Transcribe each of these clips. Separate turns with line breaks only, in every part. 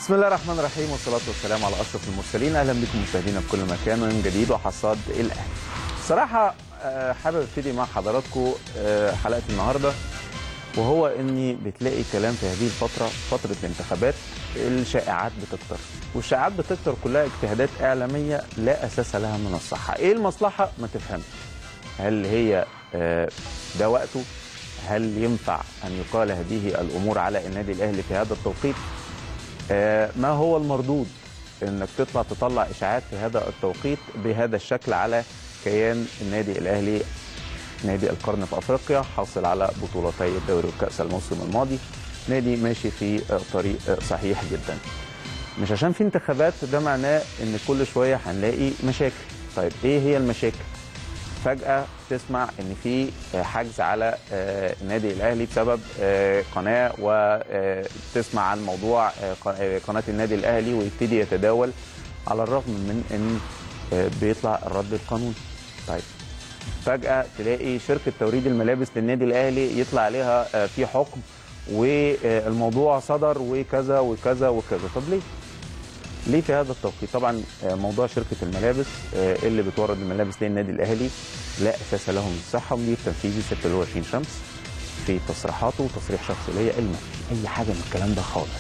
بسم الله الرحمن الرحيم والصلاة والسلام على أشرف المرسلين أهلا بكم مشاهدينا في كل مكان ويوم جديد وحصاد الأهلي. صراحة آه، حابب ابتدي مع حضراتكم آه، حلقة النهاردة وهو إني بتلاقي كلام في هذه الفترة فترة الانتخابات الشائعات بتكتر والشائعات بتكتر كلها اجتهادات إعلامية لا أساس لها من الصحة. إيه المصلحة؟ ما تفهمش. هل هي آه، ده وقته؟ هل ينفع أن يقال هذه الأمور على النادي الأهلي في هذا التوقيت؟ آه، ما هو المردود انك تطلع تطلع اشاعات في هذا التوقيت بهذا الشكل على كيان النادي الاهلي نادي القرن في افريقيا حاصل على بطولتي الدوري والكاس الموسم الماضي نادي ماشي في آه، طريق آه، صحيح جدا مش عشان في انتخابات ده معناه ان كل شويه هنلاقي مشاكل طيب ايه هي المشاكل فجأة تسمع إن في حجز على آه، النادي الأهلي بسبب آه، قناة وتسمع عن موضوع آه، ق- آه، قناة النادي الأهلي ويبتدي يتداول على الرغم من إن آه، بيطلع الرد القانوني. طيب فجأة تلاقي شركة توريد الملابس للنادي الأهلي يطلع عليها آه، في حكم والموضوع صدر وكذا وكذا وكذا طب ليه؟ ليه في هذا التوقيت؟ طبعا آه، موضوع شركه الملابس آه، اللي بتورد الملابس للنادي الاهلي لا اساس له من الصحه مدير تنفيذي ست اللي هو شين شمس في تصريحاته وتصريح شخصي ليا قال ما فيش اي حاجه من الكلام ده خالص.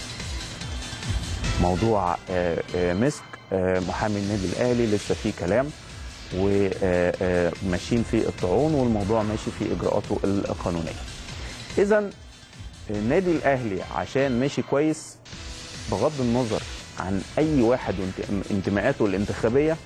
موضوع آه، آه، مسك آه، محامي النادي الاهلي لسه فيه كلام وماشيين في الطاعون والموضوع ماشي في اجراءاته القانونيه. اذا النادي الاهلي عشان ماشي كويس بغض النظر عن اي واحد وانت- انتماءاته الانتخابيه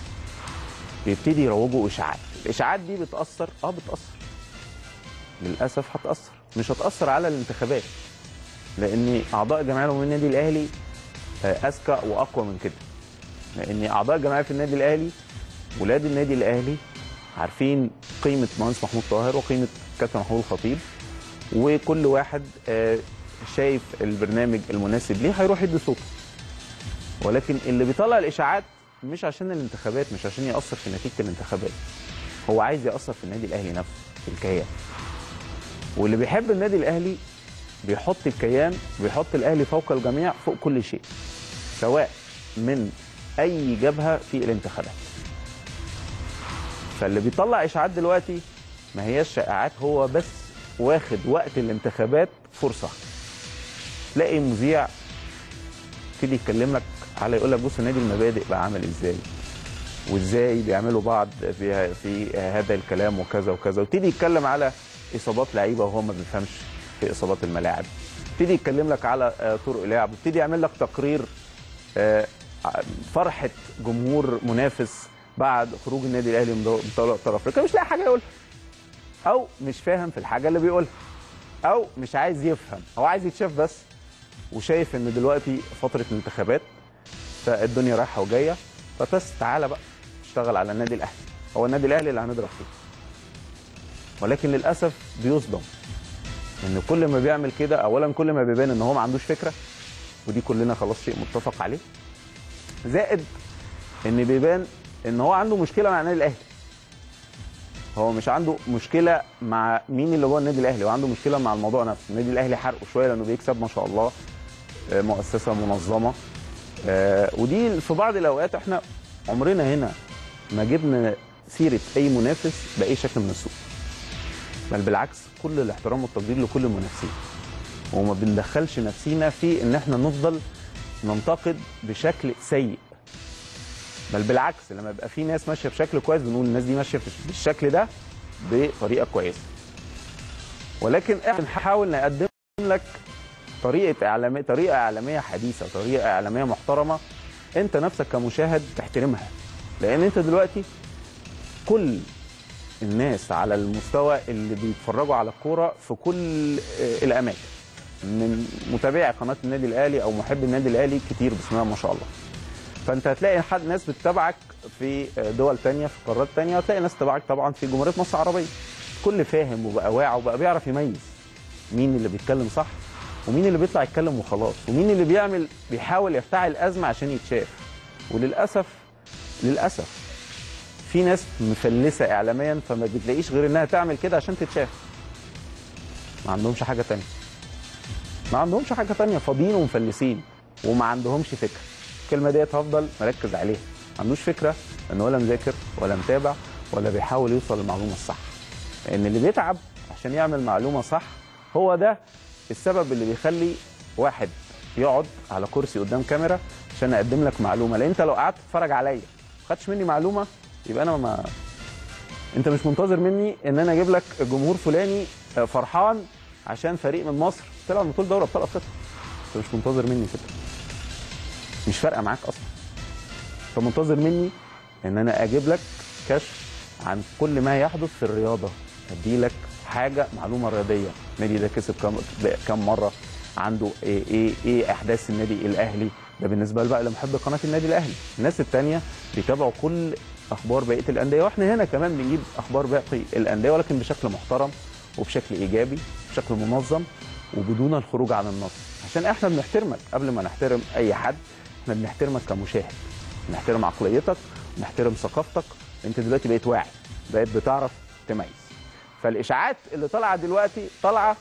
بيبتدي يروجوا اشاعات الاشاعات دي بتاثر اه بتاثر للاسف هتاثر مش هتاثر على الانتخابات لان اعضاء الجمعيه العموميه النادي الاهلي آه، اذكى واقوى من كده لان اعضاء الجمعيه في النادي الاهلي ولاد النادي الاهلي عارفين قيمه مهندس محمود طاهر وقيمه كابتن محمود الخطيب وكل واحد آه، شايف البرنامج المناسب ليه هيروح يدي صوته ولكن اللي بيطلع الاشاعات مش عشان الانتخابات مش عشان ياثر في نتيجه الانتخابات هو عايز ياثر في النادي الاهلي نفسه في الكيان واللي بيحب النادي الاهلي بيحط الكيان بيحط الاهلي فوق الجميع فوق كل شيء سواء من اي جبهه في الانتخابات فاللي بيطلع اشاعات دلوقتي ما هياش شائعات هو بس واخد وقت الانتخابات فرصه تلاقي مذيع يبتدي يتكلم لك على يقول لك بص نادي المبادئ بقى عامل ازاي وازاي بيعملوا بعض في في هذا الكلام وكذا وكذا ويبتدي يتكلم على اصابات لعيبه وهو ما بيفهمش في اصابات الملاعب يبتدي يتكلم لك على آه، طرق لعب يبتدي يعمل لك تقرير آه، فرحه جمهور منافس بعد خروج النادي الاهلي من دو- من دوري ابطال افريقيا مش لاقي حاجه يقولها او مش فاهم في الحاجه اللي بيقولها او مش عايز يفهم هو عايز يتشاف بس وشايف ان دلوقتي فتره الانتخابات فالدنيا رايحه وجايه فبس تعالى بقى اشتغل على النادي الاهلي هو النادي الاهلي اللي هنضرب فيه ولكن للاسف بيصدم ان كل ما بيعمل كده اولا كل ما بيبان ان هو ما عندوش فكره ودي كلنا خلاص شيء متفق عليه زائد ان بيبان ان هو عنده مشكله مع النادي الاهلي هو مش عنده مشكله مع مين اللي جوه النادي الاهلي هو عنده مشكله مع الموضوع نفسه النادي الاهلي حرقه شويه لانه بيكسب ما شاء الله آه، مؤسسه منظمه آه، ودي في بعض الاوقات احنا عمرنا هنا ما جبنا سيره اي منافس باي شكل من السوق بل بالعكس كل الاحترام والتقدير لكل المنافسين وما بندخلش نفسينا في ان احنا نفضل ننتقد بشكل سيء بل بالعكس لما يبقى في ناس ماشيه بشكل كويس بنقول الناس دي ماشيه بالشكل ده بطريقه كويسه ولكن احنا بنحاول نقدم لك طريقه اعلاميه طريقه اعلاميه حديثه طريقه اعلاميه محترمه انت نفسك كمشاهد تحترمها لان انت دلوقتي كل الناس على المستوى اللي بيتفرجوا على الكوره في كل آه، الاماكن من متابعي قناه النادي الاهلي او محب النادي الاهلي كتير بسم الله ما شاء الله فانت هتلاقي حد ناس بتتابعك في دول تانية في قارات تانية وهتلاقي ناس تتابعك طبعا في جمهوريه مصر العربيه كل فاهم وبقى واعي وبقى بيعرف يميز مين اللي بيتكلم صح ومين اللي بيطلع يتكلم وخلاص ومين اللي بيعمل بيحاول يفتعل ازمه عشان يتشاف وللاسف للاسف في ناس مفلسه اعلاميا فما بتلاقيش غير انها تعمل كده عشان تتشاف ما عندهمش حاجه تانية ما عندهمش حاجه تانية فاضيين ومفلسين وما عندهمش فكره الكلمه ديت هفضل مركز عليها ما عندوش فكره ان ولا مذاكر ولا متابع ولا بيحاول يوصل للمعلومه الصح لان اللي بيتعب عشان يعمل معلومه صح هو ده السبب اللي بيخلي واحد يقعد على كرسي قدام كاميرا عشان اقدم لك معلومه لان انت لو قعدت تتفرج عليا ما خدتش مني معلومه يبقى انا ما انت مش منتظر مني ان انا اجيب لك جمهور فلاني فرحان عشان فريق من مصر طلع من بطوله دوري ابطال افريقيا انت مش منتظر مني كده مش فارقه معاك اصلا انت منتظر مني ان انا اجيب لك كشف عن كل ما يحدث في الرياضه ادي لك حاجه معلومه رياضيه النادي ده كسب كام كام مره عنده ايه ايه ايه احداث النادي الاهلي ده بالنسبه بقى لمحب قناه النادي الاهلي الناس الثانيه بيتابعوا كل اخبار بقيه الانديه واحنا هنا كمان بنجيب اخبار باقي الانديه ولكن بشكل محترم وبشكل ايجابي بشكل منظم وبدون الخروج عن النص عشان احنا بنحترمك قبل ما نحترم اي حد احنا بنحترمك كمشاهد بنحترم عقليتك بنحترم ثقافتك انت دلوقتي بقيت واعي بقيت بتعرف تميز فالاشاعات اللي طالعه دلوقتي طالعه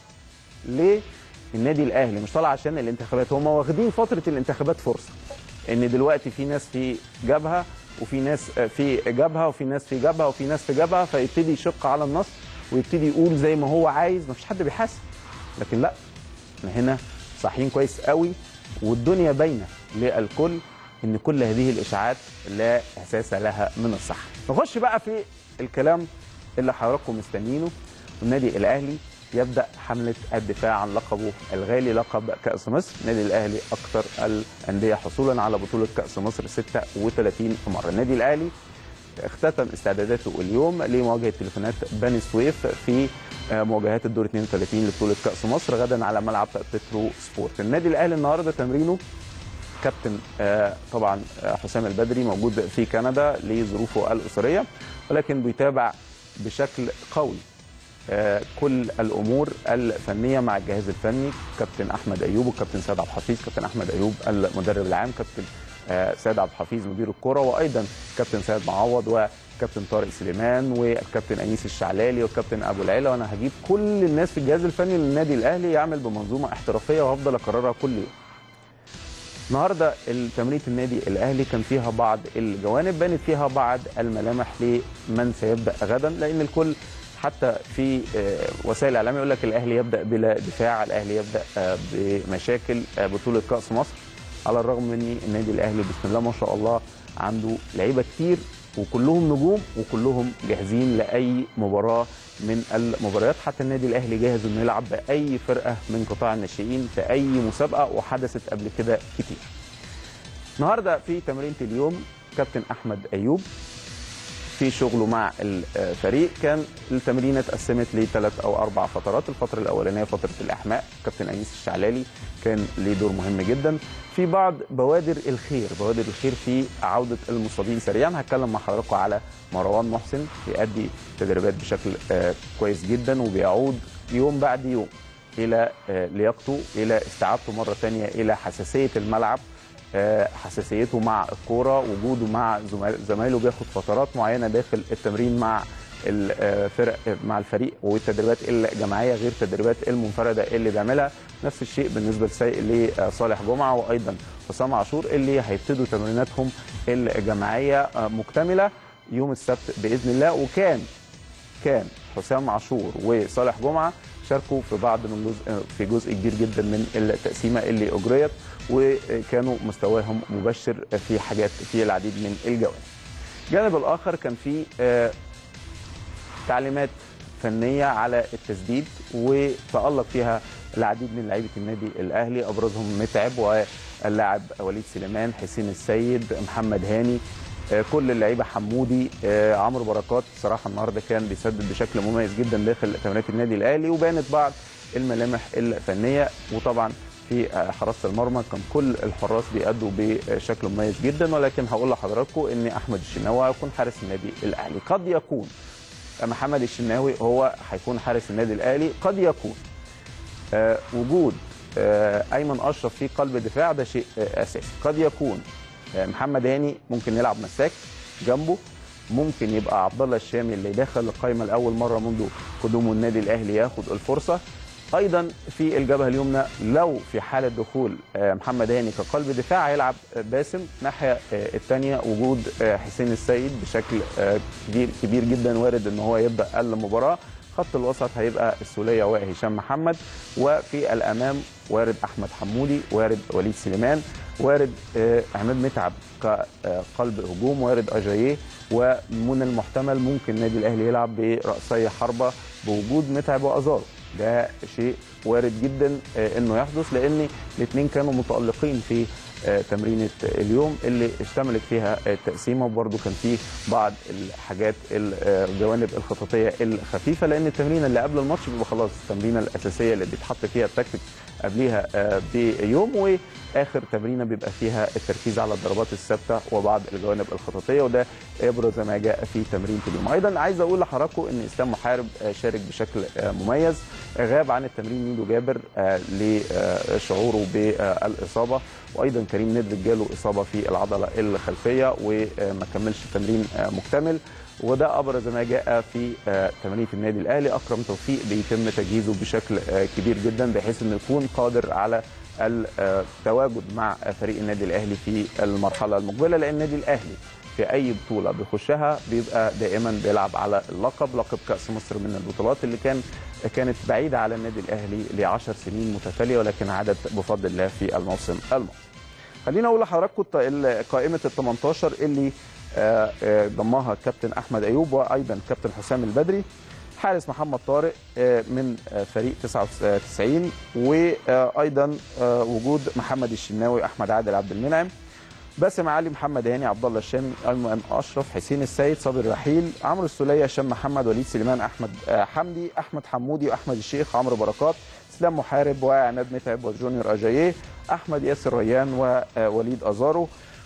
للنادي الاهلي مش طالعه عشان الانتخابات هم واخدين فتره الانتخابات فرصه ان دلوقتي في ناس في جبهه وفي ناس في جبهه وفي ناس في جبهه وفي ناس في جبهه فيبتدي يشق على النص ويبتدي يقول زي ما هو عايز مفيش حد بيحاسب لكن لا احنا هنا صاحيين كويس قوي والدنيا باينه للكل ان كل هذه الاشاعات لا اساس لها من الصحه نخش بقى في الكلام اللي حضراتكم مستنيينه النادي الاهلي يبدا حمله الدفاع عن لقبه الغالي لقب كاس مصر النادي الاهلي اكثر الانديه حصولا على بطوله كاس مصر 36 مره النادي الاهلي اختتم استعداداته اليوم لمواجهه تليفونات بني سويف في مواجهات الدور 32 لبطوله كاس مصر غدا على ملعب بترو سبورت النادي الاهلي النهارده تمرينه كابتن طبعا حسام البدري موجود في كندا لظروفه الاسريه ولكن بيتابع بشكل قوي كل الامور الفنيه مع الجهاز الفني كابتن احمد ايوب وكابتن سيد عبد الحفيظ كابتن احمد ايوب المدرب العام كابتن سيد عبد الحفيظ مدير الكره وايضا كابتن سيد معوض وكابتن طارق سليمان والكابتن انيس الشعلالي والكابتن ابو العيله وانا هجيب كل الناس في الجهاز الفني للنادي الاهلي يعمل بمنظومه احترافيه وهفضل اكررها كل يوم النهارده تمرينه النادي الاهلي كان فيها بعض الجوانب بانت فيها بعض الملامح لمن سيبدا غدا لان الكل حتى في وسائل الاعلام يقول لك الاهلي يبدا بلا دفاع الاهلي يبدا بمشاكل بطوله كاس مصر على الرغم من النادي الاهلي بسم الله ما شاء الله عنده لعيبه كتير وكلهم نجوم وكلهم جاهزين لاي مباراه من المباريات حتى النادي الاهلي جاهز انه يلعب باي فرقه من قطاع الناشئين في اي مسابقه وحدثت قبل كده كتير. النهارده في تمرينه اليوم كابتن احمد ايوب في شغله مع الفريق كان التمرينه اتقسمت لثلاث او اربع فترات الفتره الاولانيه فتره الاحماء كابتن انيس الشعلالي كان ليه دور مهم جدا في بعض بوادر الخير بوادر الخير في عوده المصابين سريعا هتكلم مع حضراتكم على مروان محسن بيأدي تدريبات بشكل كويس جدا وبيعود يوم بعد يوم الى لياقته الى استعادته مره ثانيه الى حساسيه الملعب حساسيته مع الكوره وجوده مع زمايله بياخد فترات معينه داخل التمرين مع الفرق مع الفريق والتدريبات الجماعيه غير التدريبات المنفرده اللي بيعملها نفس الشيء بالنسبه لصالح جمعه وايضا حسام عاشور اللي هيبتدوا تمريناتهم الجماعيه مكتمله يوم السبت باذن الله وكان كان حسام عاشور وصالح جمعه شاركوا في بعض من جزء في جزء كبير جدا من التقسيمه اللي اجريت وكانوا مستواهم مبشر في حاجات في العديد من الجوانب. الجانب الاخر كان في تعليمات فنيه على التسديد وتالق فيها العديد من لعيبه النادي الاهلي ابرزهم متعب واللاعب وليد سليمان حسين السيد محمد هاني كل اللعيبه حمودي عمرو بركات صراحه النهارده كان بيسدد بشكل مميز جدا داخل تمرينات النادي الاهلي وبانت بعض الملامح الفنيه وطبعا في حراسه المرمى كان كل الحراس بيأدوا بشكل مميز جدا ولكن هقول لحضراتكم ان احمد الشناوي هيكون حارس النادي الاهلي قد يكون محمد الشناوي هو هيكون حارس النادي الاهلي قد يكون آه وجود آه ايمن اشرف في قلب الدفاع ده شيء آه اساسي قد يكون محمد هاني ممكن يلعب مساك جنبه ممكن يبقى عبد الله الشامي اللي دخل القائمه لاول مره منذ قدومه النادي الاهلي ياخد الفرصه ايضا في الجبهه اليمنى لو في حاله دخول آه، محمد هاني كقلب دفاع هيلعب باسم الناحيه الثانيه وجود آه، حسين السيد بشكل آه، كبير كبير جدا وارد ان هو يبدا المباراه خط الوسط هيبقى السوليه وهشام محمد وفي الامام وارد احمد حمودي وارد وليد سليمان وارد آه، عماد متعب كقلب هجوم وارد اجاييه ومن المحتمل ممكن النادي الاهلي يلعب براسي حربه بوجود متعب وازارو ده شيء وارد جدا آه، انه يحدث لان الاثنين كانوا متالقين في آه، تمرينه اليوم اللي اشتملت فيها التقسيمه وبرده كان فيه بعض الحاجات ال- آه، الجوانب الخططيه الخفيفه لان التمرين اللي قبل الماتش بيبقى خلاص التمرينه الاساسيه اللي بيتحط فيها التكتيك قبليها آه، بيوم واخر تمرينه بيبقى فيها التركيز على الضربات الثابته وبعض الجوانب الخططيه وده ابرز ما جاء في تمرين اليوم ايضا عايز اقول لحضراتكم ان اسلام محارب آه، شارك بشكل آه، مميز غاب عن التمرين ميدو جابر آه، لشعوره بالاصابه وايضا كريم ندرك جاله اصابه في العضله الخلفيه وما كملش التمرين آه، مكتمل وده ابرز ما جاء في آه، تمرينه النادي الاهلي اكرم توفيق بيتم تجهيزه بشكل آه، كبير جدا بحيث انه يكون قادر على التواجد مع فريق النادي الاهلي في المرحله المقبله لان النادي الاهلي في اي بطوله بيخشها بيبقى دائما بيلعب على اللقب لقب كاس مصر من البطولات اللي كان كانت بعيده على النادي الاهلي ل 10 سنين متتاليه ولكن عادت بفضل الله في الموسم الماضي. خلينا اقول لحضراتكم الت- ال- قائمه ال 18 اللي آه، آه، ضمها الكابتن احمد ايوب وايضا الكابتن حسام البدري حارس محمد طارق آه، من آه، فريق 99 وايضا آه، وجود محمد الشناوي احمد عادل عبد المنعم باسم علي محمد هاني عبد الله الشامي ايمن اشرف حسين السيد صابر رحيل عمرو السوليه هشام محمد وليد سليمان احمد آه، حمدي احمد حمودي واحمد الشيخ عمرو بركات اسلام محارب وعماد متعب وجونيور اجاييه احمد ياسر ريان ووليد ازارو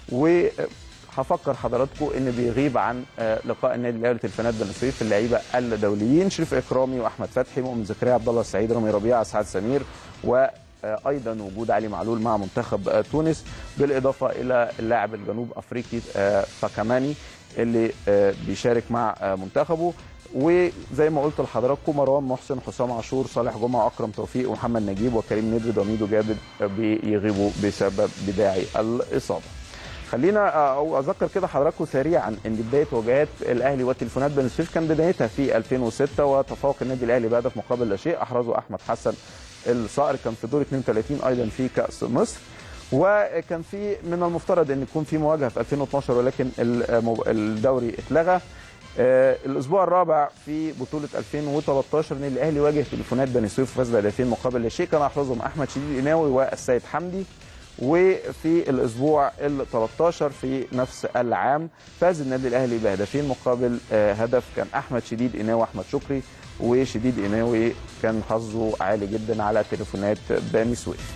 وهفكر حضراتكم ان بيغيب عن آه، لقاء النادي الاهلي تلفونات بني سويف اللعيبه الدوليين شريف اكرامي واحمد فتحي مؤمن زكريا عبد الله السعيد رامي ربيعه سعد سمير و آه، ايضا وجود علي معلول مع منتخب آه، تونس بالاضافه الى اللاعب الجنوب افريقي آه، فاكاماني اللي آه، بيشارك مع آه، منتخبه وزي ما قلت لحضراتكم مروان محسن حسام عاشور صالح جمعه واكرم توفيق ومحمد نجيب وكريم ندرد وميدو جابر آه، بيغيبوا بسبب بداعي الاصابه. خلينا او اذكر كده حضراتكم سريعا ان بدايه واجهات الاهلي وتليفونات بني سويف كان بدايتها في 2006 وتفوق النادي الاهلي بهدف مقابل لا شيء احرزه احمد حسن الصقر كان في دور 32 ايضا في كاس مصر وكان في من المفترض ان يكون في مواجهه في 2012 ولكن المو- الدوري اتلغى آه، الاسبوع الرابع في بطوله 2013 النادي الاهلي واجه تليفونات بني سويف فاز بهدفين مقابل لا شيء كان احرزهم احمد شديد قناوي والسيد حمدي وفي الاسبوع ال 13 في نفس العام فاز النادي الاهلي بهدفين مقابل آه، هدف كان احمد شديد قناوي احمد شكري وشديد قناوي كان حظه عالي جدا على تليفونات بني سويف.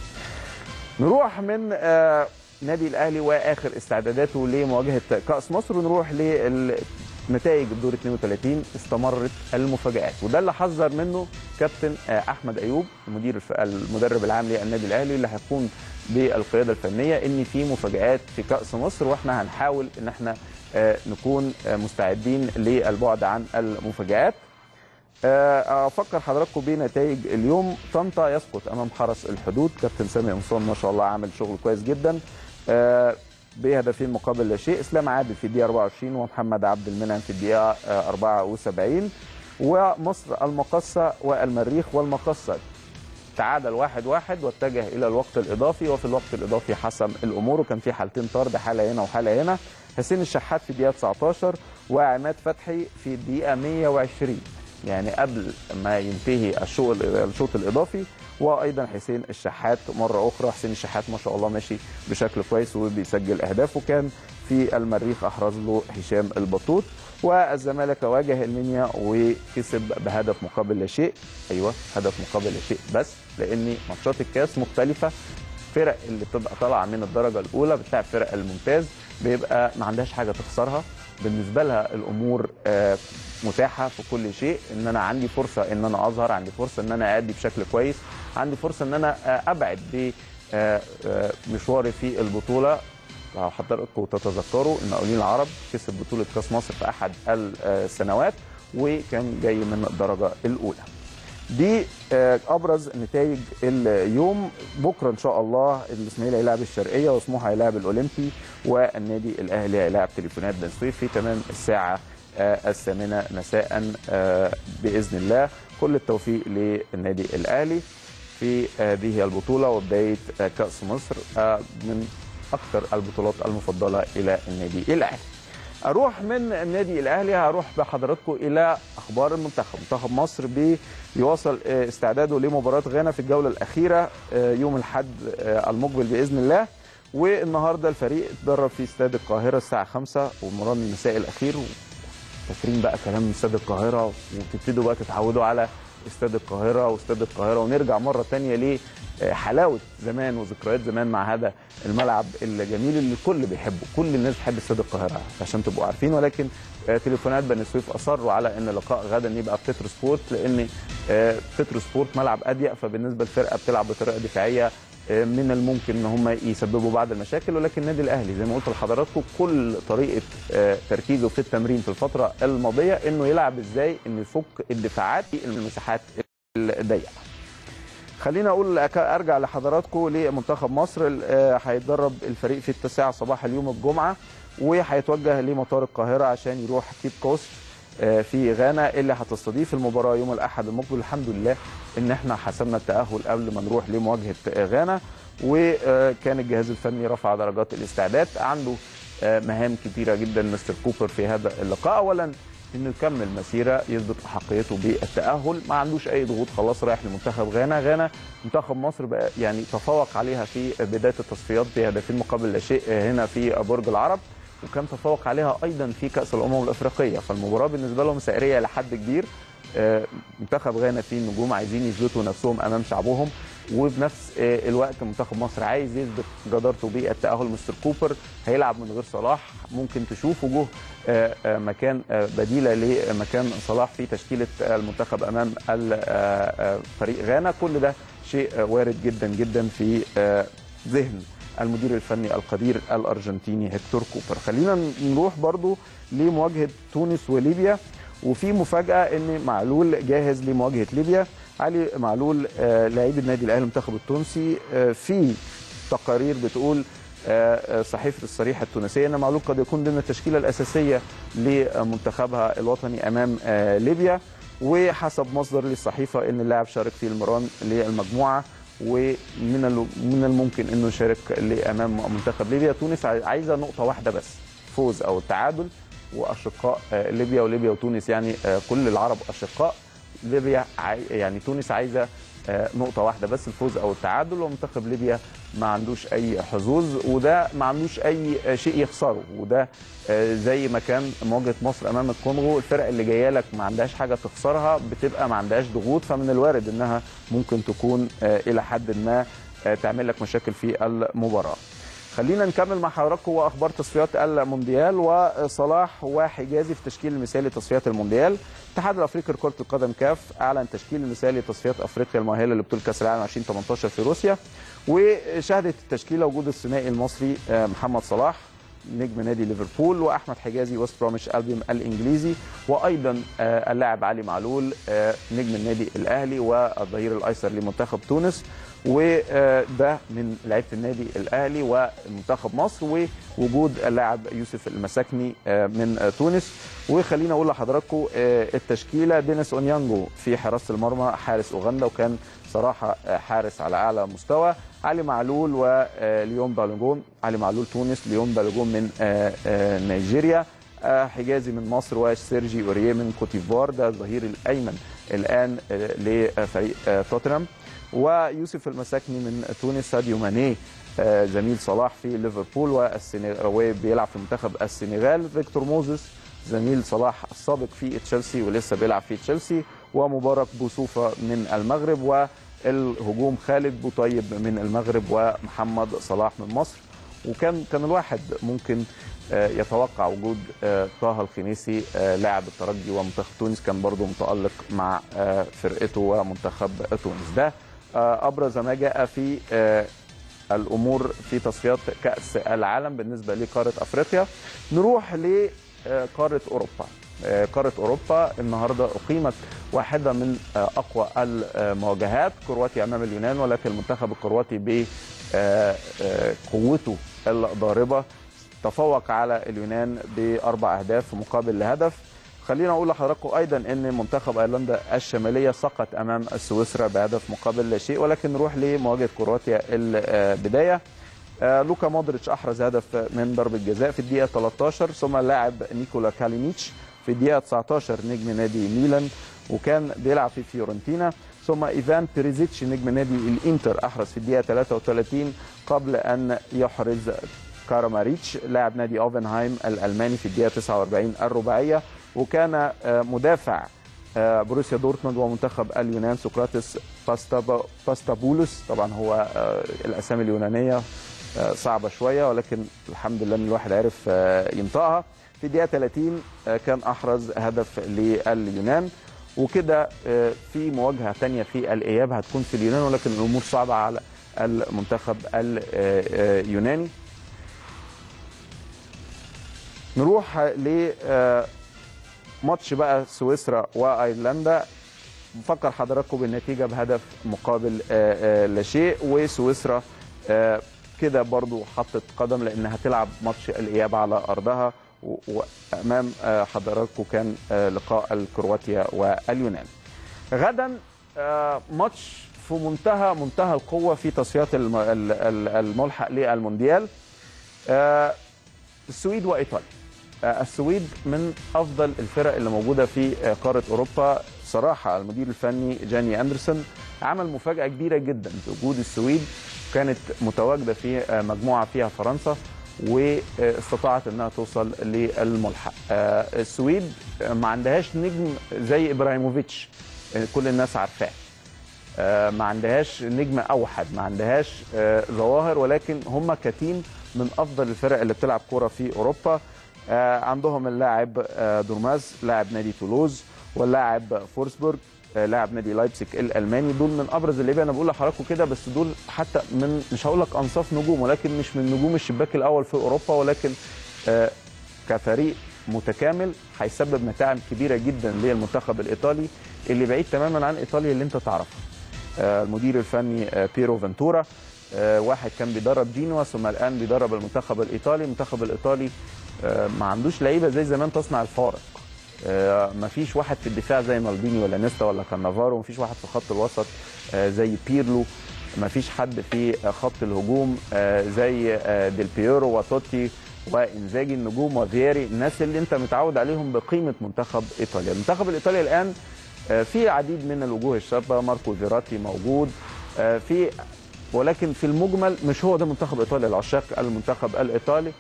نروح من آه، نادي الاهلي واخر استعداداته لمواجهه كاس مصر ونروح لنتائج الدور 32 استمرت المفاجات وده اللي حذر منه كابتن آه، احمد ايوب المدير الف- المدرب العام للنادي الاهلي اللي هيكون بالقياده الفنيه ان في مفاجات في كاس مصر واحنا هنحاول ان احنا آه، نكون آه، مستعدين للبعد عن المفاجات آه، افكر حضراتكم بنتائج اليوم طنطا يسقط امام حرس الحدود كابتن سامي قمصان ما شاء الله عامل شغل كويس جدا آه، بهدفين مقابل لا شيء اسلام عادل في الدقيقه 24 ومحمد عبد المنعم في الدقيقه آه، 74 ومصر المقصه والمريخ والمقصه تعادل واحد واحد واتجه الى الوقت الاضافي وفي الوقت الاضافي حسم الامور وكان في حالتين طرد حاله هنا وحاله هنا حسين الشحات في الدقيقه 19 وعماد فتحي في الدقيقه 120 يعني قبل ما ينتهي الشوط الشوط الاضافي وايضا حسين الشحات مره اخرى حسين الشحات ما شاء الله ماشي بشكل كويس وبيسجل اهداف وكان في المريخ احرز له هشام البطوط والزمالك واجه المنيا وكسب بهدف مقابل لا شيء ايوه هدف مقابل لا شيء بس لان ماتشات الكاس مختلفه فرق اللي بتبقى طالعه من الدرجه الاولى بتلعب فرق الممتاز بيبقى ما عندهاش حاجه تخسرها بالنسبه لها الامور آه، متاحه في كل شيء ان انا عندي فرصه ان انا اظهر عندي فرصه ان انا ادي بشكل كويس عندي فرصه ان انا آه، ابعد بمشواري في البطوله لو حضراتكم تتذكروا ان اولين العرب كسب بطوله كاس مصر في احد السنوات وكان جاي من الدرجه الاولى دي آه، ابرز نتائج اليوم بكره ان شاء الله الاسماعيلي هيلاعب الشرقيه وسموحه هيلاعب الاولمبي والنادي الاهلي هيلاعب تليفونات بن سويف في تمام الساعه آه، الثامنه مساء آه، باذن الله كل التوفيق للنادي الاهلي في هذه البطوله وبدايه آه، كاس مصر آه، من اكثر البطولات المفضله الى النادي الاهلي اروح من النادي الاهلي هروح بحضراتكم الى اخبار المنتخب منتخب مصر بيواصل آه، استعداده لمباراه غانا في الجوله الاخيره آه، يوم الاحد آه، المقبل باذن الله والنهارده الفريق اتدرب في استاد القاهره الساعه 5 ومران المساء الاخير فاكرين بقى كلام استاد القاهره وتبتدوا بقى تتعودوا على استاد القاهره واستاد القاهره ونرجع مره تانية لحلاوه زمان وذكريات زمان مع هذا الملعب الجميل اللي الكل بيحبه كل الناس بتحب استاد القاهره عشان تبقوا عارفين ولكن آه، تليفونات بني سويف اصروا على ان اللقاء غدا يبقى في بترو سبورت لان آه، بترو سبورت ملعب اضيق فبالنسبه للفرقه بتلعب بطريقه دفاعيه آه، من الممكن ان هم يسببوا بعض المشاكل ولكن النادي الاهلي زي ما قلت لحضراتكم كل طريقه آه، تركيزه في التمرين في الفتره الماضيه انه يلعب ازاي انه يفك الدفاعات في المساحات الضيقه خلينا اقول أك- ارجع لحضراتكم لمنتخب مصر آه، هيتدرب الفريق في التاسعه صباح اليوم الجمعه وهيتوجه لمطار القاهره عشان يروح كيب كوست آه، في غانا اللي هتستضيف المباراه يوم الاحد المقبل الحمد لله ان احنا حسمنا التاهل قبل ما نروح لمواجهه آه، غانا وكان الجهاز الفني رفع درجات الاستعداد عنده آه، مهام كتيره جدا مستر كوبر في هذا اللقاء اولا انه يكمل مسيره يثبت احقيته بالتاهل ما عندوش اي ضغوط خلاص رايح لمنتخب غانا غانا منتخب مصر بقى يعني تفوق عليها في بدايه التصفيات بهدفين مقابل لا شيء هنا في برج العرب وكان تفوق عليها ايضا في كاس الامم الافريقيه فالمباراه بالنسبه لهم سائريه لحد كبير آه، منتخب غانا فيه نجوم عايزين يثبتوا نفسهم امام شعبهم وبنفس آه، الوقت منتخب مصر عايز يثبت جدارته بالتاهل مستر كوبر هيلعب من غير صلاح ممكن تشوف وجوه آه، آه، مكان آه، بديله لمكان صلاح في تشكيله آه، المنتخب امام ال- آه، آه، فريق غانا كل ده شيء آه، وارد جدا جدا في آه، ذهن المدير الفني القدير الارجنتيني هيكتور كوبر خلينا نروح برضو لمواجهه تونس وليبيا وفي مفاجاه ان معلول جاهز لمواجهه ليبيا علي معلول آه، لعيب النادي الاهلي المنتخب التونسي آه، في تقارير بتقول آه، آه، صحيفه الصريحه التونسيه ان معلول قد يكون ضمن التشكيله الاساسيه لمنتخبها الوطني امام آه، ليبيا وحسب مصدر للصحيفه ان اللاعب شارك في المران للمجموعه ومن ال- من الممكن انه يشارك امام منتخب ليبيا تونس عاي- عايزه نقطه واحده بس فوز او التعادل واشقاء آه، ليبيا وليبيا وتونس يعني آه، كل العرب اشقاء ليبيا عاي- يعني تونس عايزه آه، نقطة واحدة بس الفوز أو التعادل ومنتخب ليبيا ما عندوش أي حظوظ وده ما عندوش أي آه، شيء يخسره وده آه، زي ما كان مواجهة مصر أمام الكونغو الفرق اللي جاية لك ما عندهاش حاجة تخسرها بتبقى ما عندهاش ضغوط فمن الوارد إنها ممكن تكون آه، إلى حد ما آه، تعمل لك مشاكل في المباراة خلينا نكمل مع حضراتكم واخبار تصفيات المونديال وصلاح وحجازي في تشكيل المثالي لتصفيات المونديال الاتحاد الافريقي لكره القدم كاف اعلن تشكيل المثالي لتصفيات افريقيا المؤهله لبطوله كاس العالم 2018 في روسيا وشهدت التشكيله وجود الثنائي المصري آه، محمد صلاح نجم نادي ليفربول واحمد حجازي وست بروميش البيوم الانجليزي وايضا آه، اللاعب علي معلول آه، نجم النادي الاهلي والظهير الايسر لمنتخب تونس وده من لعيبه النادي الاهلي ومنتخب مصر ووجود اللاعب يوسف المساكني آه، من آه، تونس وخلينا اقول لحضراتكم آه، التشكيله دينيس اونيانجو في حراسه المرمى حارس اوغندا وكان صراحه آه، حارس على اعلى مستوى علي معلول وليون بالوجون علي معلول تونس ليون بالوجون من آه، آه، نيجيريا آه، حجازي من مصر وسيرجي اوريه من كوتيفوار ده الظهير الايمن الان آه، لفريق آه، توتنهام ويوسف المساكني من تونس ساديو ماني آه، زميل صلاح في ليفربول والسنغال وبيلعب في منتخب السنغال فيكتور موزيس زميل صلاح السابق في تشيلسي ولسه بيلعب في تشيلسي ومبارك بوسوفة من المغرب والهجوم خالد بوطيب من المغرب ومحمد صلاح من مصر وكان كان الواحد ممكن آه، يتوقع وجود آه، طه الخنيسي آه، لاعب الترجي ومنتخب تونس كان برضه متألق مع آه، فرقته ومنتخب تونس ده آه، ابرز ما جاء في آه، الامور في تصفيات كاس العالم بالنسبه لقاره افريقيا نروح لقاره اوروبا آه، قاره اوروبا النهارده اقيمت واحده من آه، اقوى المواجهات كرواتيا امام اليونان ولكن المنتخب الكرواتي بقوته الضاربه تفوق على اليونان باربع اهداف مقابل لهدف خلينا اقول لحضراتكم ايضا ان منتخب ايرلندا الشماليه سقط امام سويسرا بهدف مقابل لا شيء ولكن نروح لمواجهه كرواتيا البدايه آه، لوكا مودريتش احرز هدف من ضربه جزاء في الدقيقه 13 ثم اللاعب نيكولا كالينيتش في الدقيقه 19 نجم نادي ميلان وكان بيلعب في فيورنتينا ثم ايفان بيريزيتش نجم نادي الانتر احرز في الدقيقه 33 قبل ان يحرز كاراماريتش لاعب نادي اوفنهايم الالماني في الدقيقه 49 الرباعيه وكان آه، مدافع آه، بروسيا دورتموند ومنتخب اليونان سقراطس باستابا- باستابولوس طبعا هو آه، الاسامي اليونانيه آه، صعبه شويه ولكن الحمد لله ان الواحد عرف آه، ينطقها في الدقيقه 30 آه، كان احرز هدف لليونان وكده آه، في مواجهه ثانيه في الاياب هتكون في اليونان ولكن الامور صعبه على المنتخب اليوناني نروح ل آه، ماتش بقى سويسرا وايرلندا بفكر حضراتكم بالنتيجه بهدف مقابل آه، آه، لا شيء وسويسرا آه، كده برضو حطت قدم لانها هتلعب ماتش الاياب على ارضها و- وامام آه، حضراتكم كان آه، لقاء الكرواتيا واليونان غدا آه، ماتش في منتهى منتهى القوه في تصفيات الم- ال- ال- الملحق للمونديال آه، السويد وايطاليا آه، السويد من افضل الفرق اللي موجوده في آه، قاره اوروبا صراحه المدير الفني جاني اندرسون عمل مفاجاه كبيره جدا بوجود السويد كانت متواجده في آه، مجموعه فيها فرنسا واستطاعت انها توصل للملحق آه، السويد آه، ما عندهاش نجم زي ابراهيموفيتش آه، كل الناس عارفاه آه، ما عندهاش نجم اوحد ما عندهاش آه، ظواهر ولكن هم كتيم من افضل الفرق اللي بتلعب كوره في اوروبا آه، عندهم اللاعب آه، دورماز لاعب نادي تولوز واللاعب فورسبورغ آه، لاعب نادي لايبسك الالماني دول من ابرز اللعيبه انا بقول لحضراتكم كده بس دول حتى من مش هقول لك انصاف نجوم ولكن مش من نجوم الشباك الاول في اوروبا ولكن آه، كفريق متكامل هيسبب متاعب كبيره جدا للمنتخب الايطالي اللي بعيد تماما عن ايطاليا اللي انت تعرفها آه، المدير الفني آه، بيرو فنتورا آه، واحد كان بيدرب جينوا ثم الان بيدرب المنتخب الايطالي المنتخب الايطالي آه، ما عندوش لعيبه زي زمان تصنع الفارق ما فيش واحد في الدفاع زي مالديني ولا نيستا ولا كانافارو ما فيش واحد في خط الوسط آه، زي بيرلو ما فيش حد في آه، خط الهجوم آه، زي آه، ديل بيورو وتوتي وانزاجي النجوم وفييري الناس اللي انت متعود عليهم بقيمه منتخب ايطاليا المنتخب الايطالي الان آه، في عديد من الوجوه الشابه ماركو فيراتي موجود آه، في ولكن في المجمل مش هو ده منتخب ايطاليا العشاق المنتخب الايطالي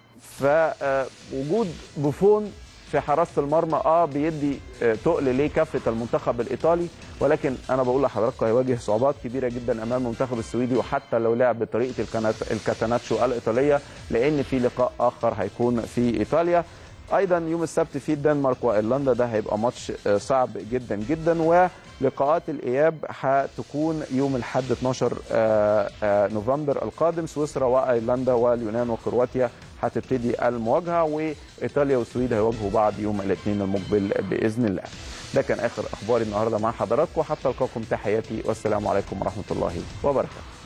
فوجود بوفون في حراسه المرمى اه بيدي آه، تقل لكافه المنتخب الايطالي ولكن انا بقول لحضراتكم هيواجه صعوبات كبيره جدا امام المنتخب السويدي وحتى لو لعب بطريقه الكانات- الكاتاناتشو الايطاليه لان في لقاء اخر هيكون في ايطاليا ايضا يوم السبت في الدنمارك وايرلندا ده هيبقى ماتش آه، صعب جدا جدا ولقاءات الاياب هتكون يوم الاحد 12 آه، آه، نوفمبر القادم سويسرا وايرلندا واليونان وكرواتيا هتبتدي المواجهه وايطاليا والسويد هيواجهوا بعض يوم الاثنين المقبل باذن الله. ده كان اخر اخباري النهارده مع حضراتكم حتى القاكم تحياتي والسلام عليكم ورحمه الله وبركاته.